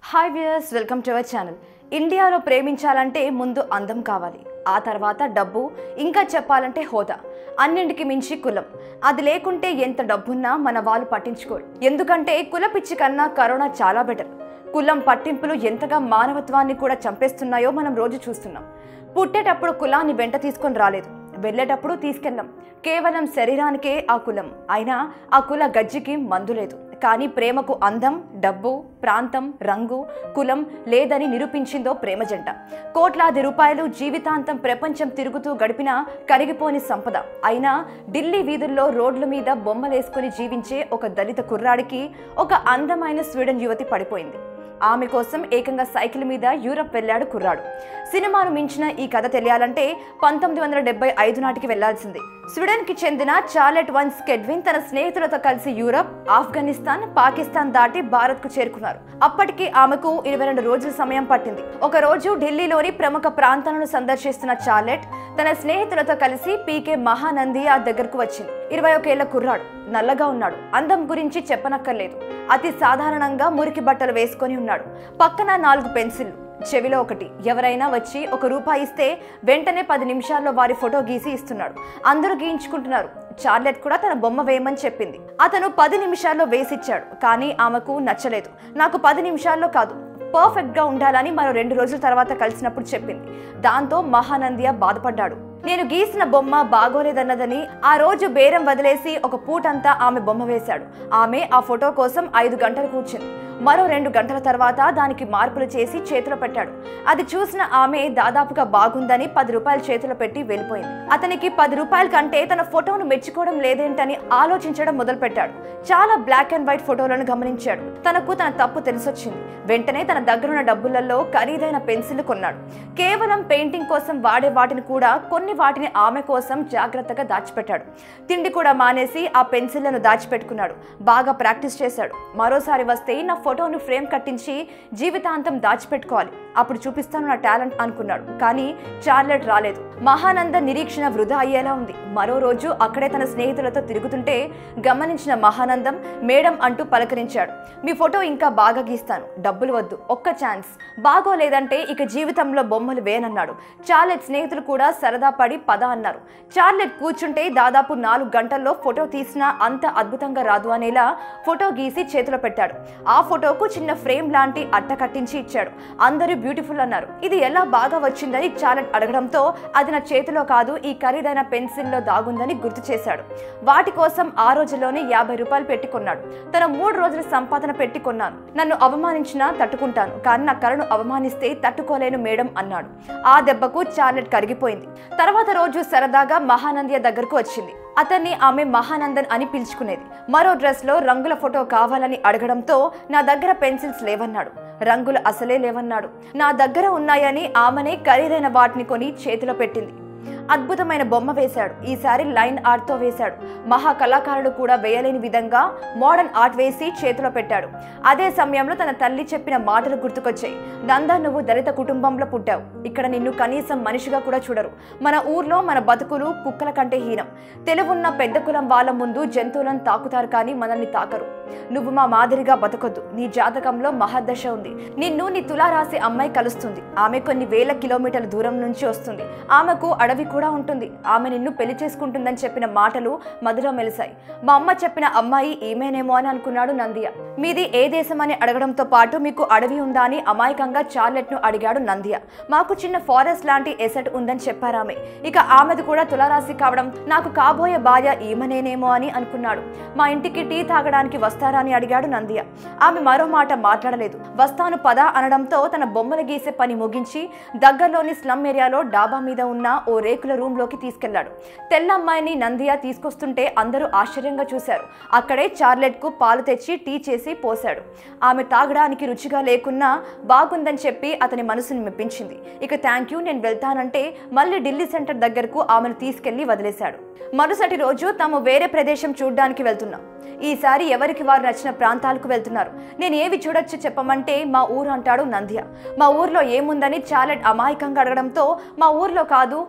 hi viewers welcome to our channel ఇండియాలో ప్రేమించాలంటే ముందు అందం కావాలి ఆ తర్వాత డబ్బు ఇంకా చెప్పాలంటే హోదా అన్నింటికి మించి కులం అది లేకుంటే ఎంత డబ్బున్నా మన వాళ్ళు పట్టించుకోరు ఎందుకంటే కుల పిచ్చి కన్నా కరోనా చాలా బెటర్ కులం పట్టింపులు ఎంతగా మానవత్వాన్ని కూడా చంపేస్తున్నాయో మనం రోజు చూస్తున్నాం పుట్టేటప్పుడు కులాన్ని వెంట తీసుకొని రాలేదు వెళ్ళేటప్పుడు తీసుకెళ్ళాం కేవలం శరీరానికే ఆ కులం అయినా ఆ కుల గజ్జికి మందు లేదు కానీ ప్రేమకు అందం డబ్బు ప్రాంతం రంగు కులం లేదని నిరూపించిందో ప్రేమ జంట కోట్లాది రూపాయలు జీవితాంతం ప్రపంచం తిరుగుతూ గడిపిన కరిగిపోని సంపద అయినా ఢిల్లీ వీధుల్లో రోడ్ల మీద బొమ్మలేసుకుని జీవించే ఒక దళిత కుర్రాడికి ఒక అందమైన స్వీడన్ యువతి పడిపోయింది ఆమె కోసం ఏకంగా సైకిల్ మీద యూరప్ వెళ్ళాడు కుర్రాడు సినిమాను మించిన ఈ కథ తెలియాలంటే పంతొమ్మిది వందల డెబ్బై ఐదు నాటికి వెళ్లాల్సింది స్వీడన్ కి చెందిన చార్లెట్ వన్ స్కెడ్విన్ తన స్నేహితులతో కలిసి యూరప్ ఆఫ్ఘనిస్తాన్ పాకిస్తాన్ దాటి భారత్ కు చేరుకున్నారు అప్పటికి ఆమెకు ఇరవై రెండు రోజుల సమయం పట్టింది ఒక రోజు ఢిల్లీలోని ప్రముఖ ప్రాంతాలను సందర్శిస్తున్న చార్లెట్ తన స్నేహితులతో కలిసి పీకే మహానంది ఆ దగ్గరకు వచ్చింది ఇరవై ఒకేళ్ల కుర్రాడు నల్లగా ఉన్నాడు అందం గురించి చెప్పనక్కర్లేదు అతి సాధారణంగా మురికి బట్టలు వేసుకొని ఉన్నాడు పక్కన నాలుగు పెన్సిళ్లు చెవిలో ఒకటి ఎవరైనా వచ్చి ఒక రూపాయి ఇస్తే వెంటనే పది నిమిషాల్లో వారి ఫోటో గీసి ఇస్తున్నాడు అందరూ గీయించుకుంటున్నారు చార్లెట్ కూడా తన బొమ్మ వేయమని చెప్పింది అతను పది నిమిషాల్లో వేసిచ్చాడు కానీ ఆమెకు నచ్చలేదు నాకు పది నిమిషాల్లో కాదు పర్ఫెక్ట్ గా ఉండాలని మరో రెండు రోజుల తర్వాత కలిసినప్పుడు చెప్పింది దాంతో మహానందియ బాధపడ్డాడు నేను గీసిన బొమ్మ బాగోలేదన్నదని ఆ రోజు బేరం వదిలేసి ఒక పూటంతా ఆమె బొమ్మ వేశాడు ఆమె ఆ ఫోటో కోసం ఐదు గంటలు కూర్చుంది మరో రెండు గంటల తర్వాత దానికి మార్పులు చేసి చేతిలో పెట్టాడు అది చూసిన ఆమె దాదాపుగా బాగుందని పది రూపాయలు చేతిలో పెట్టి వెళ్ళిపోయింది అతనికి పది రూపాయల కంటే తన ఫోటోను మెచ్చుకోవడం లేదేంటని ఆలోచించడం మొదలుపెట్టాడు చాలా బ్లాక్ అండ్ వైట్ ఫోటోలను గమనించాడు తనకు తన తప్పు తెలిసొచ్చింది వెంటనే తన దగ్గరున్న డబ్బులలో ఖరీదైన పెన్సిల్ కొన్నాడు కేవలం పెయింటింగ్ కోసం వాడే వాటిని కూడా కొన్ని వాటిని ఆమె కోసం జాగ్రత్తగా దాచిపెట్టాడు తిండి కూడా మానేసి ఆ పెన్సిళ్లను దాచిపెట్టుకున్నాడు బాగా ప్రాక్టీస్ చేశాడు మరోసారి వస్తే నా ఫోటోను ఫ్రేమ్ కట్టించి జీవితాంతం దాచిపెట్టుకోవాలి అప్పుడు చూపిస్తాను నా టాలెంట్ అనుకున్నాడు కానీ చార్లెట్ రాలేదు మహానంద నిరీక్షణ వృధా అయ్యేలా ఉంది మరో రోజు అక్కడే తన స్నేహితులతో తిరుగుతుంటే గమనించిన మహానందం మేడం అంటూ పలకరించాడు మీ ఫోటో ఇంకా బాగా గీస్తాను డబ్బులు వద్దు ఒక్క ఛాన్స్ బాగోలేదంటే ఇక జీవితంలో బొమ్మలు వేనన్నాడు చార్లెట్ స్నేహితులు కూడా సరదా పడి పద అన్నారు చార్లెట్ కూర్చుంటే దాదాపు నాలుగు గంటల్లో ఫోటో తీసినా అంత అద్భుతంగా రాదు అనేలా ఫోటో గీసి చేతిలో పెట్టాడు ఆ ఫోటోకు చిన్న ఫ్రేమ్ లాంటి అట్ట కట్టించి ఇచ్చాడు అందరూ బ్యూటిఫుల్ అన్నారు ఇది ఎలా బాగా వచ్చిందని చార్లెట్ అడగడంతో అది నా చేతిలో కాదు ఈ ఖరీదైన పెన్సిల్లో దాగుందని గుర్తు చేశాడు వాటి కోసం ఆ రోజులోనే యాభై రూపాయలు పెట్టి కొన్నాడు తన మూడు రోజుల సంపాదన పెట్టి కొన్నాను నన్ను అవమానించినా తట్టుకుంటాను కానీ నా కళను అవమానిస్తే తట్టుకోలేను మేడం అన్నాడు ఆ దెబ్బకు చార్లెట్ కరిగిపోయింది తర్వాత రోజు సరదాగా మహానందియ దగ్గరకు వచ్చింది అతన్ని ఆమె మహానందన్ అని పిలుచుకునేది మరో డ్రెస్లో రంగుల ఫోటో కావాలని అడగడంతో నా దగ్గర పెన్సిల్స్ లేవన్నాడు రంగులు అసలే లేవన్నాడు నా దగ్గర ఉన్నాయని ఆమెనే ఖరీదైన వాటిని కొని చేతిలో పెట్టింది అద్భుతమైన బొమ్మ వేశాడు ఈసారి లైన్ ఆర్ట్తో వేశాడు మహా కళాకారుడు కూడా వేయలేని విధంగా మోడర్న్ ఆర్ట్ వేసి చేతిలో పెట్టాడు అదే సమయంలో తన తల్లి చెప్పిన మాటలు గుర్తుకొచ్చాయి నందా నువ్వు దళిత కుటుంబంలో పుట్టావు ఇక్కడ నిన్ను కనీసం మనిషిగా కూడా చూడరు మన ఊర్లో మన బతుకులు కుక్కల కంటే హీనం తెలివున్న పెద్ద కులం వాళ్ళ ముందు జంతువులను తాకుతారు కానీ మనల్ని తాకరు నువ్వు మా మాదిరిగా బతకొద్దు నీ జాతకంలో మహర్దశ ఉంది నిన్ను నీ తులారాశి అమ్మాయి కలుస్తుంది ఆమె కొన్ని వేల కిలోమీటర్ల దూరం నుంచి వస్తుంది ఆమెకు అడవి కూడా ఉంటుంది ఆమె నిన్ను పెళ్లి చేసుకుంటుందని చెప్పిన మాటలు మదిలో మెలిశాయి మా అమ్మ చెప్పిన అమ్మాయి ఈమెనేమో అని అనుకున్నాడు నందియ మీది ఏ దేశం అని అడగడంతో పాటు మీకు అడవి ఉందా అని అమాయకంగా చార్లెట్ ను అడిగాడు నందియ మాకు చిన్న ఫారెస్ట్ లాంటి ఎసెట్ ఉందని చెప్పారామె ఇక ఆమెది కూడా తులారాశి కావడం నాకు కాబోయే భార్య ఈమెనేనేమో అని అనుకున్నాడు మా ఇంటికి టీ తాగడానికి వస్తారా అని అడిగాడు నందియ ఆమె మరో మాట మాట్లాడలేదు వస్తాను పద అనడంతో తన బొమ్మలు గీసే పని ముగించి దగ్గరలోని స్లమ్ ఏరియాలో డాబా మీద ఉన్న ఓ రేకుల రూమ్ లోకి తీసుకెళ్లాడు తెల్ల అమ్మాయిని నందియ తీసుకొస్తుంటే అందరూ ఆశ్చర్యంగా చూశారు అక్కడే చార్లెట్ కు పాలు తెచ్చి టీ చేసి పోశాడు ఆమె తాగడానికి రుచిగా లేకున్నా బాగుందని చెప్పి అతని మనసుని మెప్పించింది ఇక థ్యాంక్ యూ నేను వెళ్తానంటే మళ్ళీ ఢిల్లీ సెంటర్ దగ్గరకు ఆమెను తీసుకెళ్లి వదిలేశాడు మరుసటి రోజు తాము వేరే ప్రదేశం చూడ్డానికి వెళ్తున్నాం ఈసారి ఎవరికి వారు నచ్చిన ప్రాంతాలకు వెళ్తున్నారు నేను ఏవి చూడొచ్చు చెప్పమంటే మా ఊరు అంటాడు నంద్య మా ఊర్లో ఏముందని చాలెట్ అమాయకంగా అడగడంతో మా ఊర్లో కాదు మా ఒరిజినల్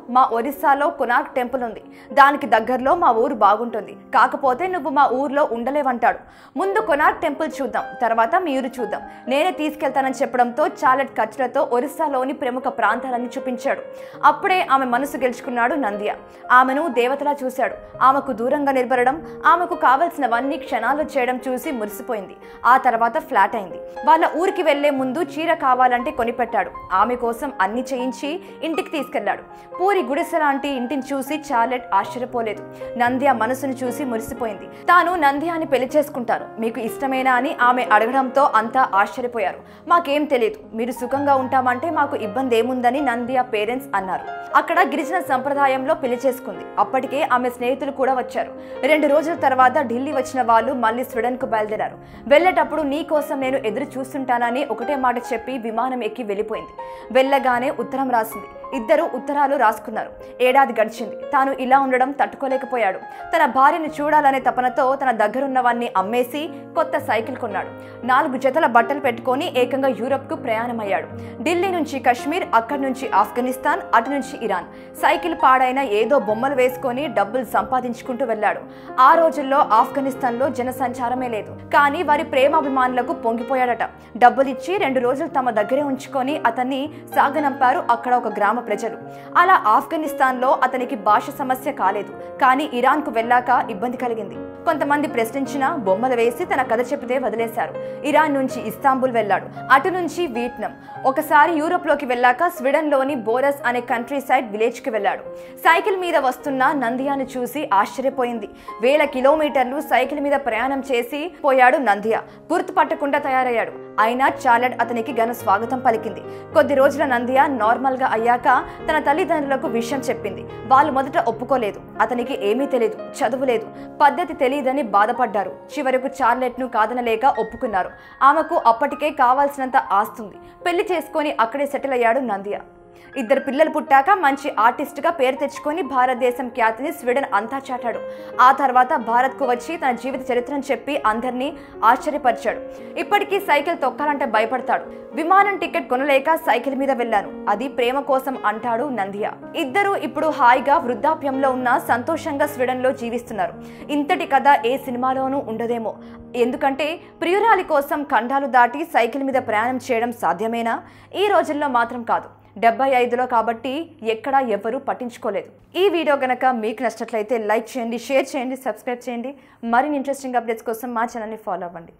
ఒరిస్సాలో కునార్క్ టెంపుల్ ఉంది దానికి దగ్గరలో మా ఊరు బాగుంటుంది కాకపోతే నువ్వు మా ఊర్లో ఉండలేవంటాడు ముందు కొనార్క్ టెంపుల్ చూద్దాం తర్వాత మీ ఊరు చూద్దాం నేనే తీసుకెళ్తానని చెప్పడంతో చాలెట్ ఖర్చులతో ఒరిస్సాలోని ప్రముఖ ప్రాంతాలన్నీ చూపించాడు అప్పుడే ఆమె మనసు గెలుచుకున్నాడు నంద్య ఆమెను దేవతలా చూశాడు ఆమెకు దూరంగా నిలబడడం ఆమెకు కావలసినవన్నీ క్షణాల్లో చేయడం చూసి మురిసిపోయింది ఆ తర్వాత ఫ్లాట్ అయింది వాళ్ళ ఊరికి వెళ్లే ముందు చీర కావాలంటే కొనిపెట్టాడు ఆమె కోసం అన్ని చేయించి ఇంటికి తీసుకెళ్లాడు పూరి గుడిసె లాంటి ఇంటిని చూసి చార్లెట్ ఆశ్చర్యపోలేదు నంద్య మనసును చూసి మురిసిపోయింది తాను నంద్యాని పెళ్లి చేసుకుంటాను మీకు ఇష్టమేనా అని ఆమె అడగడంతో అంతా ఆశ్చర్యపోయారు మాకేం తెలియదు మీరు సుఖంగా ఉంటామంటే మాకు ఇబ్బంది ఏముందని నంద్య పేరెంట్స్ అన్నారు అక్కడ గిరిజన సంప్రదాయంలో పెళ్లి చేసుకుంది అప్పటికే ఆమె స్నేహితులు కూడా వచ్చారు రెండు రోజుల తర్వాత ఢిల్లీ వచ్చిన వాళ్ళు మళ్ళీ స్వీడన్ కు బయలుదేరారు వెళ్ళేటప్పుడు నీ కోసం నేను ఎదురు చూస్తుంటానని ఒకటే మాట చెప్పి విమానం ఎక్కి వెళ్ళిపోయింది వెళ్ళగానే ఉత్తరం రాసింది ఇద్దరు ఉత్తరాలు రాసుకున్నారు ఏడాది గడిచింది తాను ఇలా ఉండడం తట్టుకోలేకపోయాడు తన భార్యను చూడాలనే తపనతో తన దగ్గరున్నవన్నీ అమ్మేసి కొత్త సైకిల్ కొన్నాడు నాలుగు జతల బట్టలు పెట్టుకొని ఏకంగా యూరప్కు ప్రయాణమయ్యాడు ఢిల్లీ నుంచి కశ్మీర్ అక్కడి నుంచి ఆఫ్ఘనిస్తాన్ అటు నుంచి ఇరాన్ సైకిల్ పాడైన ఏదో బొమ్మలు వేసుకొని డబ్బులు సంపాదించుకుంటూ వెళ్ళాడు ఆ రోజుల్లో ఆఫ్ఘనిస్తాన్లో జనసంచారమే లేదు కానీ వారి ప్రేమాభిమానులకు పొంగిపోయాడట డబ్బులిచ్చి రెండు రోజులు తమ దగ్గరే ఉంచుకొని అతన్ని సాగనంపారు అక్కడ ఒక గ్రామ ప్రజలు అలా ఆఫ్ఘనిస్తాన్లో అతనికి భాష సమస్య కాలేదు కానీ ఇరాన్కు వెళ్ళాక ఇబ్బంది కలిగింది కొంతమంది ప్రశ్నించిన బొమ్మలు వేసి తన కథ చెబితే వదిలేశారు ఇరాన్ నుంచి ఇస్తాంబుల్ వెళ్ళాడు అటు నుంచి వియట్నాం ఒకసారి యూరోప్లోకి వెళ్ళాక స్వీడన్లోని బోరస్ అనే కంట్రీ సైడ్ విలేజ్కి వెళ్ళాడు సైకిల్ మీద వస్తున్న నందియాను చూసి ఆశ్చర్యపోయింది వేల కిలోమీటర్లు సైకిల్ మీద ప్రయాణం చేసి పోయాడు నందియా గుర్తుపట్టకుండా తయారయ్యాడు అయినా చార్లెట్ అతనికి ఘన స్వాగతం పలికింది కొద్ది రోజుల నందియా నార్మల్ గా అయ్యాక తన తల్లిదండ్రులకు విషయం చెప్పింది వాళ్ళు మొదట ఒప్పుకోలేదు అతనికి ఏమీ తెలియదు చదువు లేదు పద్ధతి తెలియదని బాధపడ్డారు చివరకు చార్లెట్ ను కాదనలేక ఒప్పుకున్నారు ఆమెకు అప్పటికే కావాల్సినంత ఆస్తుంది పెళ్లి చేసుకొని అక్కడే సెటిల్ అయ్యాడు నందియా ఇద్దరు పిల్లలు పుట్టాక మంచి ఆర్టిస్ట్గా పేరు తెచ్చుకొని భారతదేశం ఖ్యాతిని స్వీడన్ అంతా చాటాడు ఆ తర్వాత భారత్కు వచ్చి తన జీవిత చరిత్రను చెప్పి అందరినీ ఆశ్చర్యపరిచాడు ఇప్పటికీ సైకిల్ తొక్కాలంటే భయపడతాడు విమానం టికెట్ కొనలేక సైకిల్ మీద వెళ్ళాను అది ప్రేమ కోసం అంటాడు నందియా ఇద్దరు ఇప్పుడు హాయిగా వృద్ధాప్యంలో ఉన్న సంతోషంగా స్వీడన్లో జీవిస్తున్నారు ఇంతటి కథ ఏ సినిమాలోనూ ఉండదేమో ఎందుకంటే ప్రియురాలి కోసం ఖండాలు దాటి సైకిల్ మీద ప్రయాణం చేయడం సాధ్యమేనా ఈ రోజుల్లో మాత్రం కాదు డెబ్బై ఐదులో కాబట్టి ఎక్కడా ఎవ్వరూ పట్టించుకోలేదు ఈ వీడియో గనక మీకు నచ్చినట్లయితే లైక్ చేయండి షేర్ చేయండి సబ్స్క్రైబ్ చేయండి మరిన్ని ఇంట్రెస్టింగ్ అప్డేట్స్ కోసం మా ఛానల్ని ఫాలో అవ్వండి